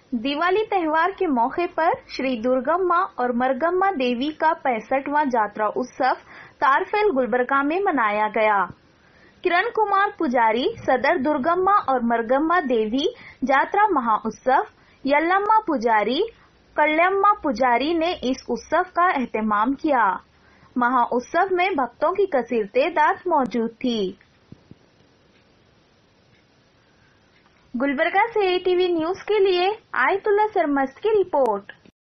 दिवाली त्योहार के मौके पर श्री दुर्गम्मा और मरगम्मा देवी का पैंसठवां जात्रा उत्सव तारफेल गुलबर्गा में मनाया गया किरण कुमार पुजारी सदर दुर्गम्मा और मरगम्मा देवी जात्रा महाउत्सव यल्लम्मा पुजारी कल्याम्मा पुजारी ने इस उत्सव का एहतमाम किया महाउत्सव में भक्तों की कसीर तादाद मौजूद थी गुलबर्गा से एटीवी न्यूज के लिए आयतुल्ला सरमस्त की रिपोर्ट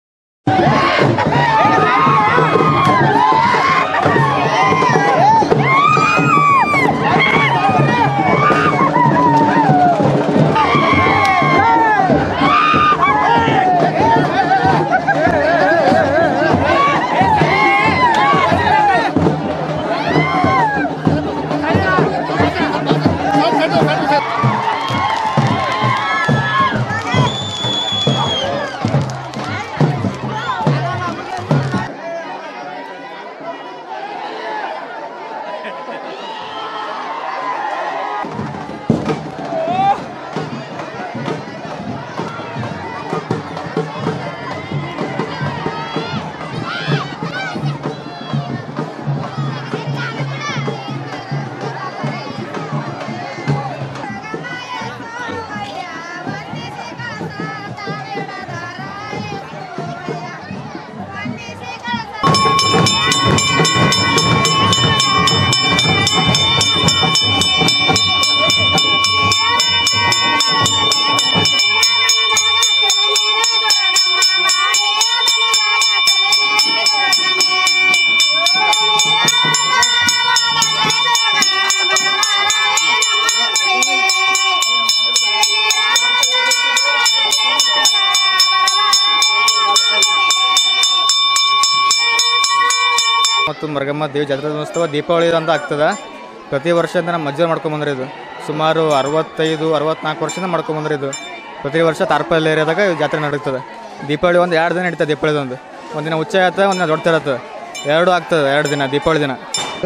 ಮತ್ತು ಮರಗಮ್ಮ ದೇವಿ ಜಾತ್ರಾ ಮಹೋತ್ಸವ ದೀಪಾವಳಿ ಅಂತ ಆಗ್ತದೆ ಪ್ರತಿ ವರ್ಷದಿಂದ ನಮ್ಮ ಅಜ್ಜರು ಮಾಡ್ಕೊಂಬಂದ್ರಿ ಇದು ಸುಮಾರು ಅರವತ್ತೈದು ಅರವತ್ನಾಲ್ಕು ವರ್ಷದಿಂದ ಮಾಡ್ಕೊಂಬಂದ್ರಿ ಇದು ಪ್ರತಿ ವರ್ಷ ತಾರ್ಪಲ್ ಏರಿಯಾದಾಗ ಈ ಜಾತ್ರೆ ನಡೀತದೆ ದೀಪಾವಳಿ ಒಂದು ಎರಡು ದಿನ ನಡೀತದೆ ದೀಪಾವಳಿ ಒಂದು ಒಂದಿನ ಉಚ್ಚ ಆಯ್ತದೆ ಒಂದಿನ ದೊಡ್ಡ ಇರತ್ತೆ ಎರಡು ಆಗ್ತದೆ ಎರಡು ದಿನ ದೀಪಾವಳಿ ದಿನ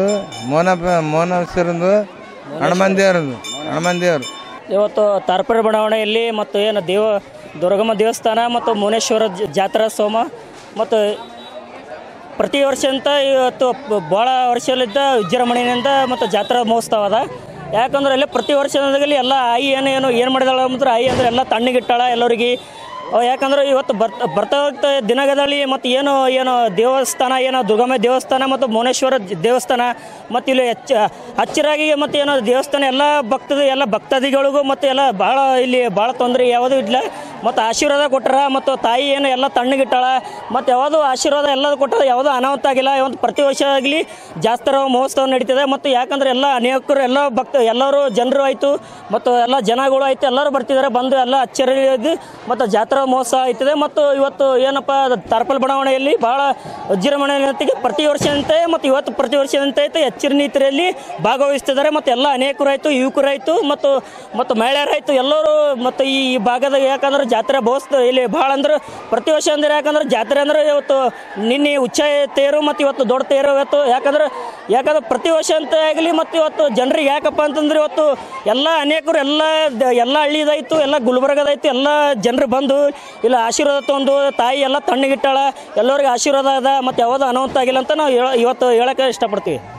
ಮೋನ ಮೋನ ಹೆಸರಿಂದು ಹನುಮಾನ್ ದೇವ್ರದು ಹನುಮಾನ್ ದೇವ್ರು ಇವತ್ತು ತಾರ್ಪರ ಬಡಾವಣೆಯಲ್ಲಿ ಮತ್ತು ಏನು ದೇವ ದುರ್ಗಮ್ಮ ದೇವಸ್ಥಾನ ಮತ್ತು ಮುನೇಶ್ವರ ಜ- ಜಾತ್ರಾ ಸೋಮ ಮತ್ತು ಪ್ರತಿ ವರ್ಷ ಅಂತ ಇವತ್ತು ಬ- ಭಾಳ ವರ್ಷಲಿದ್ದ ವಿಜೃಂಭಣೆಯಿಂದ ಮತ್ತು ಜಾತ್ರಾ ಮಹೋತ್ಸವ ಅದ ಯಾಕಂದ್ರೆ ಅಲ್ಲಿ ಪ್ರತಿ ವರ್ಷದಲ್ಲಿ ಎಲ್ಲ ಆಯಿ ಏನು ಏನು ಏನು ಮಾಡಿದಾಳ ಅಂದ್ರೆ ಆಯಿ ಅಂದ್ರೆ ಎಲ್ಲ ತಣ್ಣಗಿಟ್ಟಾಳ ಎಲ್ಲರಿಗೆ ಅವ್ ಯಾಕಂದ್ರೆ ಇವತ್ತು ಬರ್ತ ಬರ್ತಾ ಹೋಗ್ತಾ ದಿನಗದಲ್ಲಿ ಮತ್ತು ಏನು ಏನು ದೇವಸ್ಥಾನ ಏನೋ ದುರ್ಗಮ್ಮ ದೇವಸ್ಥಾನ ಮತ್ತು ಮೌನೇಶ್ವರ ಜ- ದೇವಸ್ಥಾನ ಮತ್ತು ಇಲ್ಲಿ ಹೆಚ್ಚ ಹಚ್ಚಿರಾಗಿ ಮತ್ತು ಏನೋ ದೇವಸ್ಥಾನ ಎಲ್ಲ ಭಕ್ತದ ಎಲ್ಲ ಭಕ್ತಾದಿಗಳಿಗೂ ಮತ್ತು ಎಲ್ಲ ಭಾಳ ಇಲ್ಲಿ ಭಾಳ ತೊಂದರೆ ಯಾವುದೂ ಇಲ್ಲ ಮತ್ತು ಆಶೀರ್ವಾದ ಕೊಟ್ಟರ ಮತ್ತು ತಾಯಿ ಏನು ಎಲ್ಲ ತಣ್ಣಗಿಟ್ಟಾಳ ಮತ್ತು ಯಾವುದು ಆಶೀರ್ವಾದ ಎಲ್ಲದು ಕೊಟ್ಟರೆ ಯಾವುದೂ ಅನಾಹುತ ಆಗಿಲ್ಲ ಒಂದು ಪ್ರತಿ ವರ್ಷ ಆಗಲಿ ಜಾಸ್ತರ ಮಹೋತ್ಸವ ನಡೀತದೆ ಮತ್ತು ಯಾಕಂದ್ರೆ ಎಲ್ಲ ಅನೇಕರು ಎಲ್ಲ ಭಕ್ತ ಎಲ್ಲರೂ ಜನರು ಆಯಿತು ಮತ್ತು ಎಲ್ಲ ಜನಗಳು ಆಯಿತು ಎಲ್ಲರೂ ಬರ್ತಿದ್ದಾರೆ ಬಂದು ಎಲ್ಲ ಅಚ್ಚರಿಯಾಗಿ ಮತ್ತು ಜಾತ್ರಾ ಮಹೋತ್ಸವ ಆಯ್ತದೆ ಮತ್ತು ಇವತ್ತು ಏನಪ್ಪ ತಾರ್ಪಲ್ ಬಡಾವಣೆಯಲ್ಲಿ ಭಾಳ ವಿಜೃಂಭಣೆಯೊಂದಿಗೆ ಪ್ರತಿ ವರ್ಷದಂತೆ ಮತ್ತು ಇವತ್ತು ಪ್ರತಿ ವರ್ಷದಂತೆ ಐತೆ ಹೆಚ್ಚಿನ ರೀತಿಯಲ್ಲಿ ಭಾಗವಹಿಸ್ತಿದ್ದಾರೆ ಮತ್ತು ಎಲ್ಲ ಅನೇಕರಾಯಿತು ಯುವಕರಾಯಿತು ಮತ್ತು ಮತ್ತು ಮಹಿಳೆಯರಾಯಿತು ಎಲ್ಲರೂ ಮತ್ತು ಈ ಭಾಗದ ಯಾಕಂದ್ರೆ ಜಾತ್ರೆ ಬಹುಸ್ತ ಇಲ್ಲಿ ಭಾಳ ಅಂದ್ರೆ ಪ್ರತಿ ವರ್ಷ ಅಂದ್ರೆ ಯಾಕಂದ್ರೆ ಜಾತ್ರೆ ಅಂದ್ರೆ ಇವತ್ತು ನಿನ್ನೆ ಉಚ್ಚ ತೇರು ಮತ್ತು ಇವತ್ತು ದೊಡ್ಡ ತೇರು ಇವತ್ತು ಯಾಕಂದ್ರೆ ಯಾಕಂದ್ರೆ ಪ್ರತಿ ವರ್ಷ ಅಂತ ಆಗಲಿ ಮತ್ತು ಇವತ್ತು ಜನರಿಗೆ ಯಾಕಪ್ಪ ಅಂತಂದ್ರೆ ಇವತ್ತು ಎಲ್ಲ ಅನೇಕರು ಎಲ್ಲ ದ- ಎಲ್ಲ ಹಳ್ಳಿದಾಯ್ತು ಎಲ್ಲ ಗುಲ್ಬರ್ಗದಾಯ್ತು ಎಲ್ಲ ಜನರು ಬಂದು ಇಲ್ಲ ಆಶೀರ್ವಾದ ತೊಗೊಂಡು ತಾಯಿ ಎಲ್ಲ ತಣ್ಣಗಿಟ್ಟಾಳ ಎಲ್ಲರಿಗೆ ಆಶೀರ್ವಾದ ಅದ ಮತ್ತು ಯಾವುದೋ ಅನಾಹುತ ಆಗಿಲ್ಲ ಅಂತ ನಾವು ಹೇಳ ಇವತ್ತು ಹೇಳೋಕ್ಕೆ ಇಷ್ಟಪಡ್ತೀವಿ